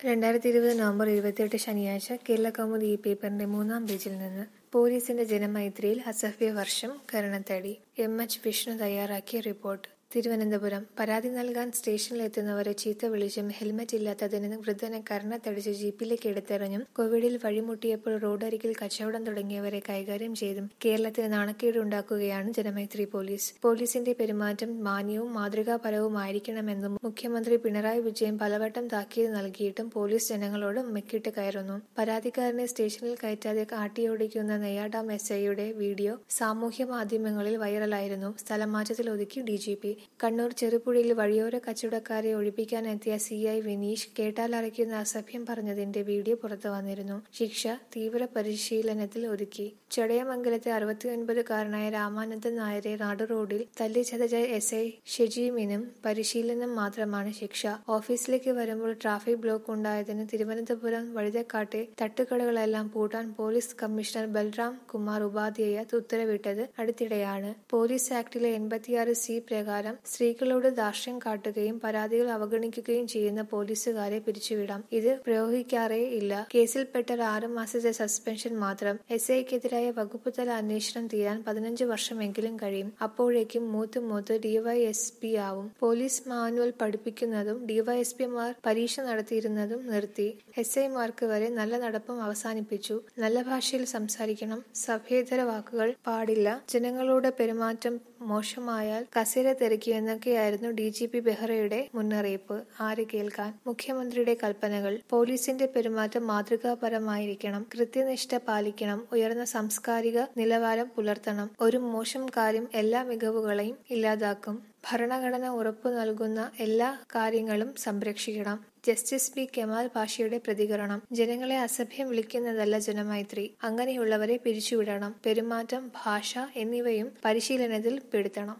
രണ്ടായിരത്തി ഇരുപത് നവംബർ ഇരുപത്തിയെട്ട് ശനിയാഴ്ച കേരളകൗമുദി ഈ പേപ്പറിന്റെ മൂന്നാം പേജിൽ നിന്ന് പോലീസിന്റെ ജനമൈത്രിയിൽ അസഭ്യ വർഷം കരുണത്തടി എം എച്ച് വിഷ്ണു തയ്യാറാക്കിയ റിപ്പോർട്ട് തിരുവനന്തപുരം പരാതി നൽകാൻ സ്റ്റേഷനിലെത്തുന്നവരെ ചീത്ത വിളിച്ചും ഹെൽമറ്റ് ഇല്ലാത്തതിന് വൃദ്ധനെ കരണത്തടിച്ച് ജീപ്പിലേക്ക് എടുത്തെറിഞ്ഞും കോവിഡിൽ വഴിമുട്ടിയപ്പോൾ റോഡരികിൽ കച്ചവടം തുടങ്ങിയവരെ കൈകാര്യം ചെയ്തും കേരളത്തിന് നാണക്കേടുണ്ടാക്കുകയാണ് ജനമൈത്രി പോലീസ് പോലീസിന്റെ പെരുമാറ്റം മാന്യവും മാതൃകാപരവുമായിരിക്കണമെന്നും മുഖ്യമന്ത്രി പിണറായി വിജയൻ പലവട്ടം താക്കീത് നൽകിയിട്ടും പോലീസ് ജനങ്ങളോട് മെക്കിട്ട് കയറുന്നു പരാതിക്കാരനെ സ്റ്റേഷനിൽ കയറ്റാതെ ആട്ടിയോടിക്കുന്ന നെയ്യാഡാം എസ് ഐയുടെ വീഡിയോ സാമൂഹ്യ മാധ്യമങ്ങളിൽ വൈറലായിരുന്നു സ്ഥലമാറ്റത്തിൽ ഒതുക്കി ഡി ജി പി കണ്ണൂർ ചെറുപുഴയിൽ വഴിയോര കച്ചവടക്കാരെ ഒഴിപ്പിക്കാനെത്തിയ സി ഐ വിനീഷ് കേട്ടാലറയ്ക്കുന്ന അസഭ്യം പറഞ്ഞതിന്റെ വീഡിയോ പുറത്തു വന്നിരുന്നു ശിക്ഷ തീവ്ര പരിശീലനത്തിൽ ഒതുക്കി ചടയമംഗലത്തെ അറുപത്തിയൊൻപതുകാരനായ രാമാനന്ദൻ നായരെ നാടുറോഡിൽ തല്ലിച്ചതച്ച എസ് ഐ ഷെജീമിനും പരിശീലനം മാത്രമാണ് ശിക്ഷ ഓഫീസിലേക്ക് വരുമ്പോൾ ട്രാഫിക് ബ്ലോക്ക് ഉണ്ടായതിന് തിരുവനന്തപുരം വഴുതക്കാട്ടെ തട്ടുകടകളെല്ലാം പൂട്ടാൻ പോലീസ് കമ്മീഷണർ ബൽറാം കുമാർ ഉപാധ്യായ ഉത്തരവിട്ടത് അടുത്തിടെയാണ് പോലീസ് ആക്ടിലെ എൺപത്തിയാറ് സി പ്രകാരം സ്ത്രീകളോട് ദാർഷ്ട്യം കാട്ടുകയും പരാതികൾ അവഗണിക്കുകയും ചെയ്യുന്ന പോലീസുകാരെ പിരിച്ചുവിടാം ഇത് പ്രയോഗിക്കാറേ ഇല്ല കേസിൽപ്പെട്ട ആറ് മാസത്തെ സസ്പെൻഷൻ മാത്രം എസ് ഐക്കെതിരായ വകുപ്പുതല അന്വേഷണം തീരാൻ പതിനഞ്ച് വർഷമെങ്കിലും കഴിയും അപ്പോഴേക്കും മൂത്ത് മൂത്ത് ഡിവൈഎസ്പി ആവും പോലീസ് മാനുവൽ പഠിപ്പിക്കുന്നതും ഡിവൈഎസ്പിമാർ പരീക്ഷ നടത്തിയിരുന്നതും നിർത്തി എസ് ഐമാർക്ക് വരെ നല്ല നടപ്പും അവസാനിപ്പിച്ചു നല്ല ഭാഷയിൽ സംസാരിക്കണം സഭ്യേതര വാക്കുകൾ പാടില്ല ജനങ്ങളോട് പെരുമാറ്റം മോശമായാൽ കസേര തെറിക്കുമെന്നൊക്കെയായിരുന്നു ഡി ജി പി ബെഹ്റയുടെ മുന്നറിയിപ്പ് ആര് കേൾക്കാൻ മുഖ്യമന്ത്രിയുടെ കൽപ്പനകൾ പോലീസിന്റെ പെരുമാറ്റം മാതൃകാപരമായിരിക്കണം കൃത്യനിഷ്ഠ പാലിക്കണം ഉയർന്ന സാംസ്കാരിക നിലവാരം പുലർത്തണം ഒരു മോശം കാര്യം എല്ലാ മികവുകളെയും ഇല്ലാതാക്കും ഭരണഘടന ഉറപ്പു നൽകുന്ന എല്ലാ കാര്യങ്ങളും സംരക്ഷിക്കണം ജസ്റ്റിസ് ബി കെമാൽ പാഷയുടെ പ്രതികരണം ജനങ്ങളെ അസഭ്യം വിളിക്കുന്നതല്ല ജനമൈത്രി അങ്ങനെയുള്ളവരെ പിരിച്ചുവിടണം പെരുമാറ്റം ഭാഷ എന്നിവയും പരിശീലനത്തിൽ പെടുത്തണം